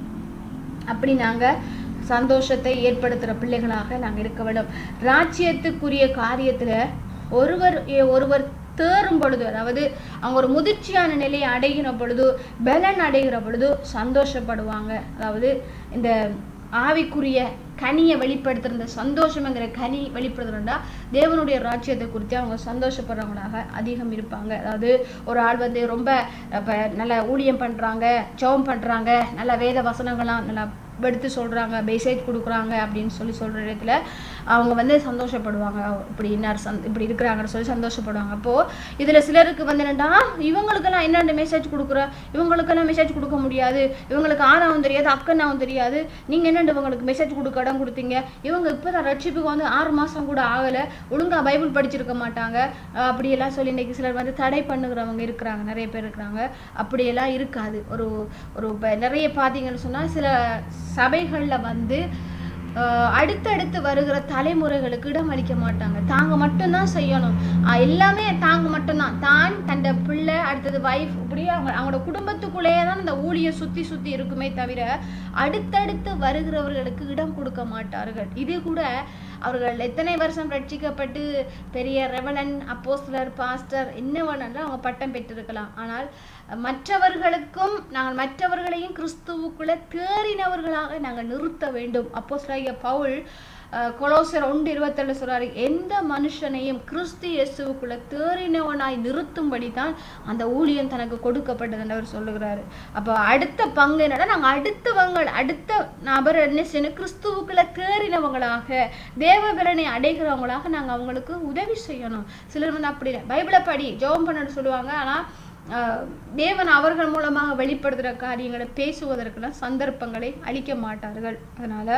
Speaker 1: அப்படி நாங்க சந்தோஷத்தை ஏற்படுத்துற பிள்ளைகளாக நாங்க இருக்க வேண்டும் ராஜ்யத்துக்குரிய காரியத்துல ஒருவர் எ- ஒருவர் தேறும் பொழுது அதாவது அவங்க ஒரு முதிர்ச்சியான நிலையை அடைகிற பொழுது பலன் அடைகிற பொழுது சந்தோஷப்படுவாங்க அதாவது இந்த ஆவிக்குரிய கனியை வெளிப்படுத்துற இந்த சந்தோஷம்ங்கிற கனி வெளிப்படுத்துறா தேவனுடைய ராஜ்யத்தை குறித்து அவங்க சந்தோஷப்படுறவங்களாக அதிகம் இருப்பாங்க அதாவது ஒரு ஆள் வந்து ரொம்ப இப்ப நல்ல ஊழியம் பண்றாங்க ஜெபம் பண்றாங்க நல்ல வேத வசனங்கள்லாம் நல்லா எடுத்து சொல்றாங்க மெசேஜ் கொடுக்குறாங்க அப்படின்னு சொல்லி சொல்ற இடத்துல அவங்க வந்து சந்தோஷப்படுவாங்க இப்படி இன்னார் சந் இப்படி இருக்கிறாங்கன்னு சொல்லி சந்தோஷப்படுவாங்க அப்போ இதுல சிலருக்கு வந்து என்னடா இவங்களுக்கெல்லாம் என்னென்ன மெசேஜ் கொடுக்குற இவங்களுக்கெல்லாம் மெசேஜ் கொடுக்க முடியாது இவங்களுக்கு ஆறாவும் தெரியாது அக்கனாவும் தெரியாது நீங்க என்னண்டு இவங்களுக்கு மெசேஜ் கொடுக்க இடம் கொடுத்தீங்க இவங்க இப்பதான் ரட்சிப்புக்கு வந்து ஆறு மாசம் கூட ஆகல ஒழுங்கா பைபிள் படிச்சிருக்க மாட்டாங்க அஹ் அப்படியெல்லாம் சொல்லி இன்னைக்கு சிலர் வந்து தடை பண்ணுகிறவங்க இருக்கிறாங்க நிறைய பேர் இருக்கிறாங்க அப்படியெல்லாம் இருக்காது ஒரு ஒரு இப்ப நிறைய பார்த்தீங்கன்னு சொன்னா சில சபைகள்ல வந்து ஆஹ் அடுத்தடுத்து வருகிற தலைமுறைகளுக்கு இடம் அளிக்க மாட்டாங்க தாங்க மட்டும்தான் செய்யணும் ஆஹ் எல்லாமே தாங்க மட்டும்தான் தான் தன்ட பிள்ளை அடுத்தது வைஃப் இப்படியே அவங்க அவங்களோட குடும்பத்துக்குள்ளேயே தான் இந்த ஊழியம் சுத்தி சுத்தி இருக்குமே தவிர அடுத்தடுத்து வருகிறவர்களுக்கு இடம் கொடுக்க மாட்டார்கள் இது கூட அவர்கள் எத்தனை வருஷம் ரட்சிக்கப்பட்டு பெரிய ரெவலன் அப்போஸ்லர் பாஸ்டர் என்ன வேணாலும் அவங்க பட்டம் பெற்றிருக்கலாம் ஆனால் மற்றவர்களுக்கும் நாங்கள் மற்றவர்களையும் கிறிஸ்துவுக்குள்ள தேறினவர்களாக நாங்கள் நிறுத்த வேண்டும் அப்போஸ்தலராகிய பவுல் அஹ், கொலோசர் ஒன்று இருபத்தேழு சொல்றாரு எந்த மனுஷனையும் கிறிஸ்து இயேசுவுக்குள்ள தேறினவனாய் நிறுத்தும்படி தான் அந்த ஊழியம் தனக்கு கொடுக்கப்பட்டது என்று அவர் சொல்லுகிறாரு அப்போ அடுத்த பங்கு என்னடா நாங்கள் அடுத்தவங்க அடுத்த நபர் என்ன செய்யணும் கிறிஸ்துவுக்குள்ள தேறினவங்களாக தேவபலனை அடைகிறவங்களாக நாங்கள் அவங்களுக்கு உதவி செய்யணும் சிலர் வந்து அப்படி இல்லை பைபிளை படி ஜெபம் பண்ண சொல்லுவாங்க ஆனால் ஆஹ் தேவன் அவர்கள் மூலமாக வெளிப்படுத்துகிற காரியங்களை பேசுவதற்கெல்லாம் சந்தர்ப்பங்களை அளிக்க மாட்டார்கள் அதனால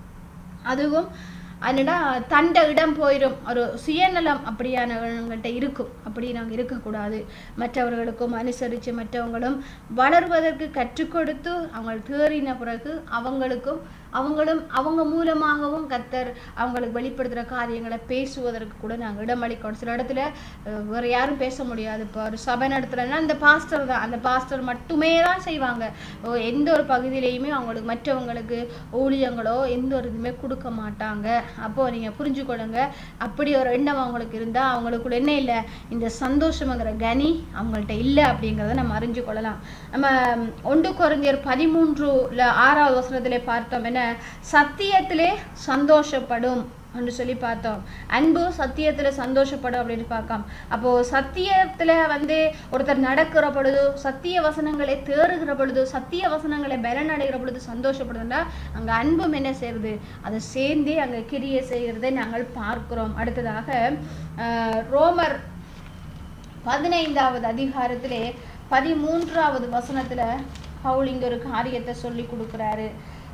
Speaker 1: அதுவும் அதனடா தண்ட இடம் போயிடும் ஒரு சுயநலம் அப்படியானவங்கள்ட்ட இருக்கும் அப்படி நாங்கள் இருக்கக்கூடாது மற்றவர்களுக்கும் அனுசரித்து மற்றவங்களும் வளர்வதற்கு கற்றுக் கொடுத்து அவங்க தேறின பிறகு அவங்களுக்கும் அவங்களும் அவங்க மூலமாகவும் கத்தர் அவங்களுக்கு வெளிப்படுத்துகிற காரியங்களை பேசுவதற்கு கூட நாங்கள் இடமளிக்கணும் சில இடத்துல அஹ், வேற யாரும் பேச முடியாது இப்போ ஒரு சபை நடத்துறதுனா அந்த பாஸ்டர் தான் அந்த பாஸ்டர் மட்டுமே தான் செய்வாங்க ஓ, எந்த ஒரு பகுதியிலையுமே அவங்களுக்கு மற்றவங்களுக்கு ஊழியங்களோ எந்த ஒரு இதுவுமே கொடுக்க மாட்டாங்க அப்போ நீங்க புரிஞ்சுக்கொள்ளுங்க அப்படி ஒரு எண்ணம் அவங்களுக்கு இருந்தா அவங்களுக்குள்ள என்ன இல்லை இந்த சந்தோஷம்ங்கிற கனி அவங்கள்ட்ட இல்லை அப்படிங்கிறத நம்ம அறிஞ்சு கொள்ளலாம் நம்ம ம், ஒன்று குறைஞ்சர் பதிமூன்றுல ஆறாவது வசனத்திலே பார்த்தோம் என்ன சத்தியத்திலே சந்தோஷப்படும் என்று சொல்லி பார்த்தோம் அன்பு சத்தியத்துல சந்தோஷப்படும் அப்படின்னு பார்க்கலாம் அப்போ சத்தியத்துல வந்து ஒருத்தர் நடக்கிற பொழுது சத்திய வசனங்களை தேறுகிற பொழுது சத்திய வசனங்களை பலன் அடைகிற பொழுது சந்தோஷப்படுதுன்னா அங்க அன்பும் என்ன செய்யுது அதை சேர்ந்தே அங்க கிரியை செய்கிறதை நாங்கள் பார்க்கிறோம் அடுத்ததாக ஆஹ், ரோமர் பதினைந்தாவது அதிகாரத்திலே பதிமூன்றாவது வசனத்துல பவுல் இங்க ஒரு காரியத்தை சொல்லி கொடுக்கிறாரு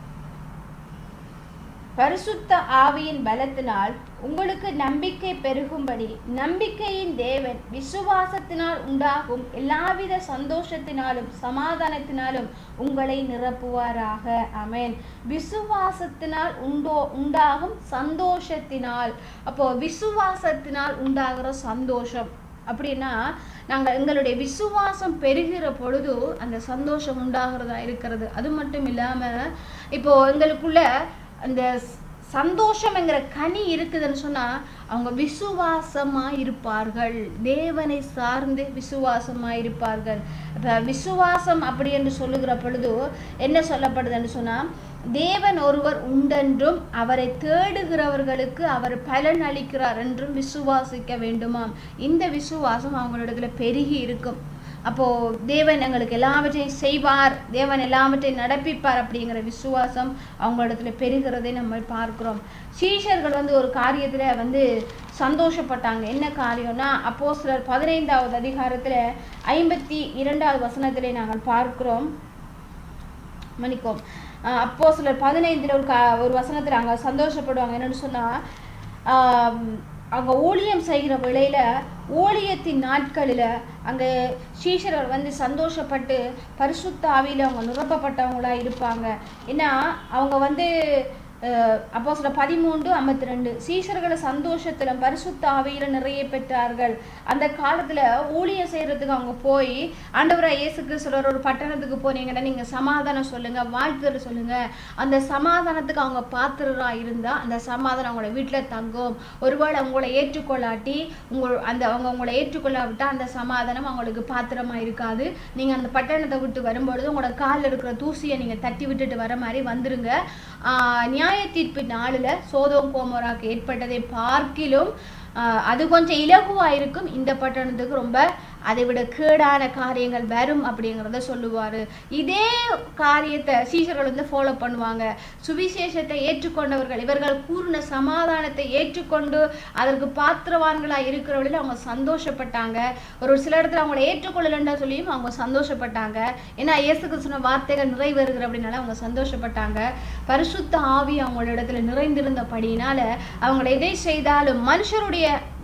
Speaker 1: பரிசுத்த ஆவியின் பலத்தினால் உங்களுக்கு நம்பிக்கை பெருகும்படி நம்பிக்கையின் தேவன் விசுவாசத்தினால் உண்டாகும் எல்லாவித சந்தோஷத்தினாலும் சமாதானத்தினாலும் உங்களை நிரப்புவாராக ஆமென் விசுவாசத்தினால் உண்டோ உண்டாகும் சந்தோஷத்தினால் அப்போ விசுவாசத்தினால் உண்டாகிற சந்தோஷம் அப்படின்னா நாங்கள் எங்களுடைய விசுவாசம் பெருகிற பொழுது அந்த சந்தோஷம் உண்டாகிறதா இருக்கிறது அது மட்டும் இல்லாம இப்போ எங்களுக்குள்ள அந்த ஸ்- சந்தோஷம்ங்கிற கனி இருக்குதுன்னு சொன்னா அவங்க விசுவாசமா இருப்பார்கள் தேவனை சார்ந்து விசுவாசமா இருப்பார்கள் அப்ப விசுவாசம் அப்படி என்று சொல்லுகிற பொழுது என்ன சொல்லப்படுதுன்னு சொன்னா தேவன் ஒருவர் உண்டென்றும் அவரை தேடுகிறவர்களுக்கு அவர் பலன் அளிக்கிறார் என்றும் விசுவாசிக்க வேண்டுமாம் இந்த விசுவாசம் அவங்களிடத்துல பெருகி இருக்கும் அப்போ தேவன் எங்களுக்கு எல்லாவற்றையும் செய்வார் தேவன் எல்லாவற்றையும் நடப்பிப்பார் அப்படிங்கிற விசுவாசம் அவங்களிடத்துல பெருகிறதை நம்ம பார்க்கிறோம் சீஷர்கள் வந்து ஒரு காரியத்துல வந்து சந்தோஷப்பட்டாங்க என்ன காரியம்னா அப்போ சிலர் பதினைந்தாவது அதிகாரத்துல ஐம்பத்தி இரண்டாவது வசனத்திலே நாங்கள் பார்க்கிறோம் மன்னிக்கும் அஹ் அப்போ சிலர் பதினைந்துல ஒரு கா ஒரு வசனத்துல அங்க சந்தோஷப்படுவாங்க என்னன்னு சொன்னா ஆம், அவங்க ஊழியம் செய்கிற வேளையில ஊழியத்தின் நாட்களில அங்க சீஷர்கள் வந்து சந்தோஷப்பட்டு பரிசுத்த ஆவியில அவங்க நிரப்பப்பட்டவங்களா இருப்பாங்க ஏன்னா அவங்க வந்து அப்போ சில பதிமூன்று ஐம்பத்தி ரெண்டு சீஷர்களை சந்தோஷத்துல பரிசுத்த ஆவியில நிறைய பெற்றார்கள் அந்த காலத்துல ஊழியம் செய்யறதுக்கு அவங்க போய் ஆண்டவராக இயேசு கிறிஸ்துவர் ஒரு பட்டணத்துக்கு போனீங்கன்னா நீங்க சமாதானம் சொல்லுங்க வாழ்த்துதல் சொல்லுங்க அந்த சமாதானத்துக்கு அவங்க பாத்திரரா இருந்தா அந்த சமாதானம் அவங்களோட வீட்டுல தங்கும் ஒருவேளை உங்களை ஏற்றுக்கொள்ளாட்டி உங்கள் அந்த அவங்க உங்களை ஏற்றுக்கொள்ளாவிட்டா அந்த சமாதானம் அவங்களுக்கு பாத்திரமா இருக்காது நீங்க அந்த பட்டணத்தை விட்டு வரும்பொழுது உங்களோட காலில் இருக்கிற தூசியை நீங்க தட்டி விட்டுட்டு வர மாதிரி வந்துருங்க ஆஹ் நியாய தீர்ப்பு நாளில் சோதோம் கோமோராக்கு ஏற்பட்டதை பார்க்கிலும் ஆஹ் அது கொஞ்சம் இலகுவா இருக்கும் இந்த பட்டணத்துக்கு ரொம்ப அதை விட கேடான காரியங்கள் வரும் அப்படிங்கிறத சொல்லுவாரு இதே காரியத்தை சீஷர்கள் வந்து ஃபாலோ பண்ணுவாங்க சுவிசேஷத்தை ஏற்றுக்கொண்டவர்கள் இவர்கள் கூறின சமாதானத்தை ஏற்றுக்கொண்டு அதற்கு பாத்திரவான்களா இருக்கிறவர்கள் அவங்க சந்தோஷப்பட்டாங்க ஒரு சில இடத்துல அவங்கள ஏற்றுக்கொள்ளலன்னு சொல்லியும் அவங்க சந்தோஷப்பட்டாங்க ஏன்னா இயேசு கிறிஸ்துவ வார்த்தைகள் நிறைவேறுகிற அப்படின்னால அவங்க சந்தோஷப்பட்டாங்க பரிசுத்த ஆவி அவங்களோட இடத்துல நிறைந்திருந்தபடியினால அவங்களை எதை செய்தாலும் மனுஷருடைய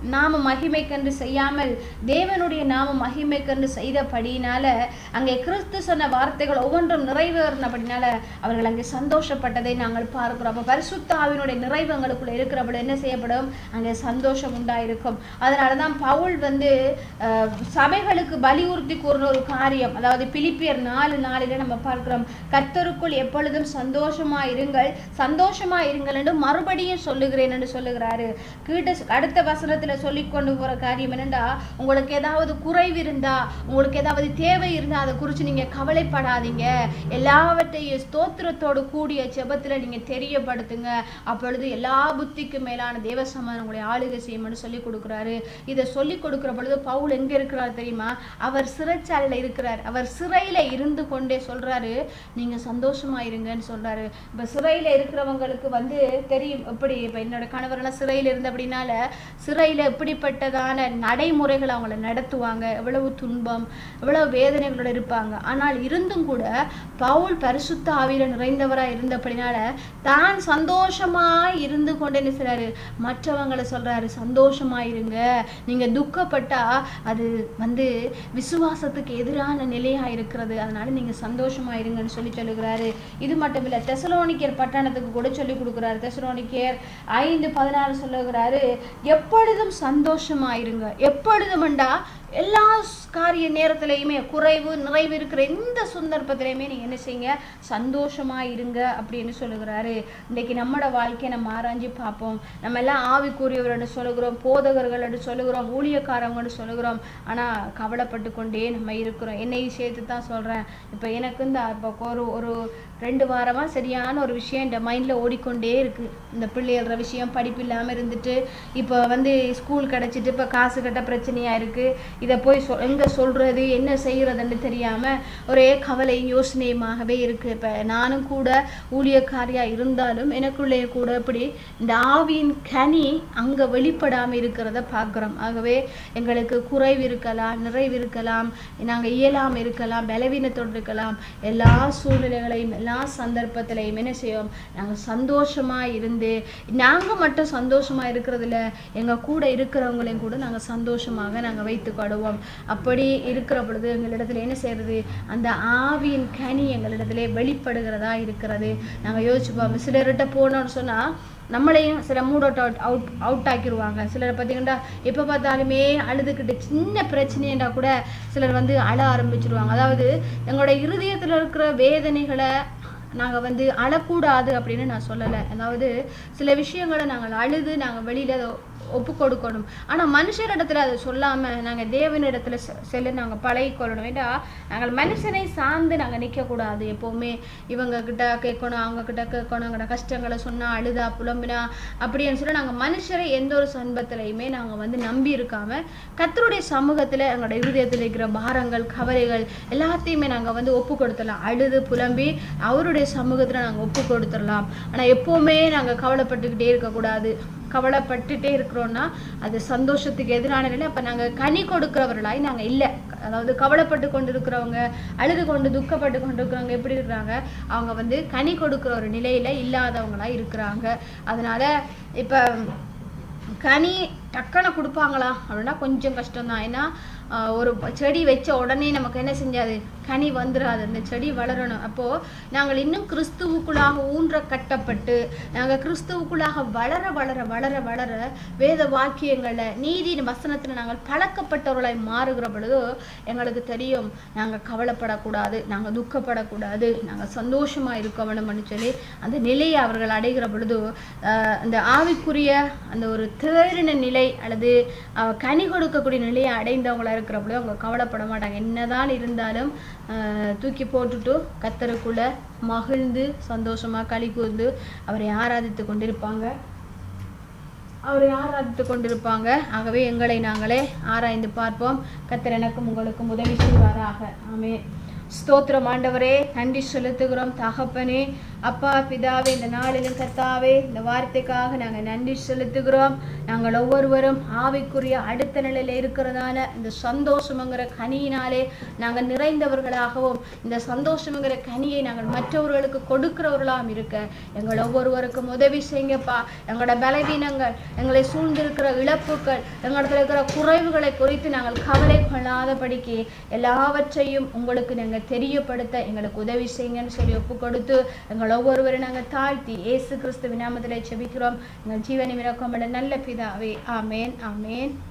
Speaker 1: நாம மகிமைக்கென்று செய்யாமல் தேவனுடைய நாம மகிமைக்கென்று செய்தபடியினால அங்கே கிறிஸ்து சொன்ன வார்த்தைகள் ஒவ்வொன்றும் நிறைவேறினபடினால அவர்கள் அங்கே சந்தோஷப்பட்டதை நாங்கள் பார்க்கிறோம் அப்போ பரிசுத்த ஆவியினுடைய நிறைவு எங்களுக்குள்ள இருக்கிறபடி என்ன செய்யப்படும் அங்கே சந்தோஷம் உண்டாயிருக்கும் அதனால தான் பவுல் வந்து அஹ், சபைகளுக்கு வலியுறுத்தி கூறின ஒரு காரியம் அதாவது பிலிப்பியர் நாலு நாளில நம்ம பார்க்கிறோம் கர்த்தருக்குள் எப்பொழுதும் சந்தோஷமா இருங்கள் சந்தோஷமா இருங்கள் என்று மறுபடியும் சொல்லுகிறேன் என்று சொல்லுகிறாரு கீட்ட அடுத்த வசனத்துல சொல்லி கொண்டு போற காரியம் என்னண்டா உங்களுக்கு ஏதாவது குறைவு இருந்தா உங்களுக்கு ஏதாவது தேவை இருந்தா அதை குறித்து நீங்க கவலைப்படாதீங்க எல்லாவற்றையும் ஸ்தோத்திரத்தோடு கூடிய ஜெபத்துல நீங்க தெரியப்படுத்துங்க அப்பொழுது எல்லா புத்திக்கும் மேலான தேவ சமாதானம் உங்களை ஆளுகை செய்யும்னு சொல்லி கொடுக்குறாரு இதை சொல்லி கொடுக்கிற பொழுது பவுல் எங்க இருக்கிறார் தெரியுமா அவர் சிறைச்சாலையில இருக்கிறார் அவர் சிறையில இருந்து கொண்டே சொல்றாரு நீங்க சந்தோஷமா இருங்கன்னு சொல்றாரு இப்ப சிறையில இருக்கிறவங்களுக்கு வந்து தெரியும் எப்படி இப்ப என்னோட கணவரெல்லாம் சிறையில இருந்த அப்படின்னால சிறையில எப்படிப்பட்டதான நடைமுறைகள் அவங்கள நடத்துவாங்க எவ்வளவு துன்பம் எவ்வளவு வேதனைகளோட இருப்பாங்க ஆனால் இருந்தும் கூட பவுல் பரிசுத்த ஆவியில நிறைந்தவரா இருந்தபடினால தான் சந்தோஷமா இருந்து கொண்டு என்ன செய்றாரு மற்றவங்களை சொல்றாரு சந்தோஷமா இருங்க நீங்க துக்கப்பட்டா அது வந்து விசுவாசத்துக்கு எதிரான நிலையா இருக்கிறது அதனால நீங்க சந்தோஷமா இருங்கன்னு சொல்லி சொல்லுகிறாரு இது மட்டும் இல்ல தெசலோனிக்கர் பட்டணத்துக்கு கூட சொல்லி கொடுக்குறாரு தெசலோனிக்கர் ஐந்து பதினாறு சொல்லுகிறாரு எப்பொழுதும் சந்தோஷமா இருங்க எப்பொழுதும்டா எல்லா காரிய நேரத்திலையுமே குறைவு நிறைவு இருக்கிற எந்த சந்தர்ப்பத்திலையுமே நீங்க என்ன செய்யுங்க சந்தோஷமா இருங்க அப்படின்னு சொல்லுகிறாரு இன்னைக்கு நம்மளோட வாழ்க்கையை நம்ம ஆராய்ஞ்சு பார்ப்போம் நம்ம எல்லாம் ஆவிக்குரியவர்னு சொல்லுகிறோம் போதகர்கள் என்று சொல்லுகிறோம் ஊழியக்காரங்கன்னு சொல்லுகிறோம் ஆனா கவலைப்பட்டு கொண்டே நம்ம இருக்கிறோம் என்னையும் சேர்த்து தான் சொல்றேன் இப்போ எனக்கு இந்த இப்போ ஒரு ஒரு ரெண்டு வாரமா சரியான ஒரு விஷயம் இந்த மைண்ட்ல ஓடிக்கொண்டே இருக்கு இந்த பிள்ளைகள விஷயம் படிப்பு இல்லாம இருந்துட்டு இப்போ வந்து ஸ்கூல் கிடைச்சிட்டு இப்போ காசு கட்ட பிரச்சனையா இருக்கு இதை போய் சொ எங்க சொல்றது என்ன செய்யறதுன்னு தெரியாம ஒரே கவலையும் யோசனையுமாகவே இருக்கு இப்ப நானும் கூட ஊழியக்காரியா இருந்தாலும் எனக்குள்ளே கூட இப்படி இந்த ஆவியின் கனி அங்க வெளிப்படாம இருக்கிறத பார்க்கிறோம் ஆகவே எங்களுக்கு குறைவு இருக்கலாம் நிறைவு இருக்கலாம் நாங்க இயலாம இருக்கலாம் பலவீனத்தோடு இருக்கலாம் எல்லா சூழ்நிலைகளையும் எல்லா சந்தர்ப்பத்திலையும் என்ன செய்வோம் நாங்க சந்தோஷமா இருந்து நாங்க மட்டும் சந்தோஷமா இருக்கிறதுல எங்க கூட இருக்கிறவங்களையும் கூட நாங்க சந்தோஷமாக நாங்க வைத்துக்கொள்வோம் அப்படி இருக்கிற பொழுது எங்களிடத்துல என்ன செய்யறது அந்த ஆவியின் கனி எங்களிடத்திலே வெளிப்படுகிறதா இருக்கிறது நாங்க யோசிச்சுப்போம் சிலர்கிட்ட போனோம்னு சொன்னா நம்மளையும் சில mood out out out out ஆக்கிடுவாங்க சிலர் பார்த்தீங்கன்னா எப்போ பார்த்தாலுமே அழுதுகிட்டு சின்ன பிரச்சனைண்டா கூட சிலர் வந்து அழ ஆரம்பிச்சிருவாங்க அதாவது எங்களோட இருதயத்தில் இருக்கிற வேதனைகளை நாங்கள் வந்து அழக்கூடாது அப்படின்னு நான் சொல்லலை அதாவது சில விஷயங்களை நாங்கள் அழுது நாங்கள் வெளியில் அதை ஒப்பு கொடுக்கணும் ஆனால் மனுஷரிடத்துல அதை சொல்லாமல் நாங்கள் தேவனிடத்துல செ- செல்ல நாங்கள் பழகிக்கொள்ளணும் ஏண்டா நாங்கள் மனுஷனை சார்ந்து நாங்கள் நிற்கக்கூடாது எப்போவுமே இவங்க கிட்ட கேட்கணும் அவங்க கிட்ட கேட்கணும் எங்களோட கஷ்டங்களை சொன்னா அழுதா புலம்பினா அப்படின்னு சொல்லி நாங்கள் மனுஷரை எந்த ஒரு சன்பத்திலையுமே நாங்கள் வந்து நம்பி இருக்காம கர்த்தருடைய சமூகத்தில் எங்களோட இருதயத்தில் இருக்கிற பாரங்கள் கவலைகள் எல்லாத்தையுமே நாங்கள் வந்து ஒப்பு கொடுத்துடலாம் அழுது புலம்பி அவருடைய சமூகத்தில் நாங்கள் ஒப்பு கொடுத்துடலாம் ஆனால் எப்போவுமே நாங்கள் கவலைப்பட்டுக்கிட்டே இருக்கக்கூடாது கவலைப்பட்டுட்டே இருக்கிறோம்னா அது சந்தோஷத்துக்கு எதிரான நிலை அப்போ நாங்கள் கனி கொடுக்கிறவர்களாய் நாங்கள் இல்லை அதாவது கவலைப்பட்டு கொண்டு இருக்கிறவங்க அழுது கொண்டு துக்கப்பட்டு கொண்டு இருக்கிறவங்க எப்படி இருக்கிறாங்க அவங்க வந்து கனி கொடுக்கிற ஒரு நிலையில இல்லாதவங்களா இருக்கிறாங்க அதனால இப்போ கனி டக்குன்னு கொடுப்பாங்களா அப்படின்னா கொஞ்சம் கஷ்டம்தான் ஏன்னா ஆஹ், ஒரு செடி வச்ச உடனே நமக்கு என்ன செஞ்சாது கனி வந்துடாது அந்த செடி வளரணும் அப்போ நாங்கள் இன்னும் கிறிஸ்துவுக்குள்ளாக ஊன்ற கட்டப்பட்டு நாங்கள் கிறிஸ்துவுக்குள்ளாக வளர வளர வளர வளர வேத வாக்கியங்களை நீதியின் வசனத்தில் நாங்கள் பழக்கப்பட்டவர்களாய் மாறுகிற பொழுது எங்களுக்கு தெரியும் நாங்கள் கவலைப்படக்கூடாது நாங்கள் துக்கப்படக்கூடாது நாங்கள் சந்தோஷமா இருக்க வேண்டும்னு சொல்லி அந்த நிலையை அவர்கள் அடைகிற பொழுது ஆஹ், அந்த ஆவிக்குரிய அந்த ஒரு தேறின நிலை அல்லது ஆஹ், கனி கொடுக்கக்கூடிய நிலையை அடைந்தவங்களா இருக்கிற பொழுது அவங்க கவலைப்பட மாட்டாங்க என்னதான் இருந்தாலும் ஆஹ், தூக்கி போட்டுட்டு கத்தருக்குள்ள மகிழ்ந்து சந்தோஷமா களி கூர்ந்து அவரை ஆராதித்து கொண்டிருப்பாங்க அவரை ஆராதித்து கொண்டிருப்பாங்க ஆகவே எங்களை நாங்களே ஆராய்ந்து பார்ப்போம் கத்தர் எனக்கும் உங்களுக்கும் உதவி செய்வாராக ஆமே ஸ்தோத்திரம் ஆண்டவரே நன்றி செலுத்துகிறோம் தகப்பனே அப்பா பிதாவே இந்த நாளிலும் கத்தாவே இந்த வார்த்தைக்காக நாங்கள் நன்றி செலுத்துகிறோம் நாங்கள் ஒவ்வொருவரும் ஆவிக்குரிய அடுத்த நிலையில் இருக்கிறதான இந்த சந்தோஷம்ங்கிற கனியினாலே நாங்கள் நிறைந்தவர்களாகவும் இந்த சந்தோஷம்ங்கிற கனியை நாங்கள் மற்றவர்களுக்கு கொடுக்கிறவர்களாகவும் இருக்க எங்கள் ஒவ்வொருவருக்கும் உதவி செய்யுங்கப்பா எங்களோட பலவீனங்கள் எங்களை சூழ்ந்திருக்கிற இழப்புகள் எங்களிடத்தில் இருக்கிற குறைவுகளை குறித்து நாங்கள் கவலை கொள்ளாதபடிக்கு எல்லாவற்றையும் உங்களுக்கு நாங்கள் தெரியப்படுத்த எங்களுக்கு உதவி செய்யுங்கன்னு சொல்லி ஒப்பு கொடுத்து எங்கள் ஒவ்வொருவரும் நாங்கள் தாழ்த்தி இயேசு கிறிஸ்துவின் நாமத்திலே செபிக்கிறோம் எங்கள் ஜீவனை மிரக்கமுள்ள நல்ல பிதாவே ஆமேன் ஆமேன்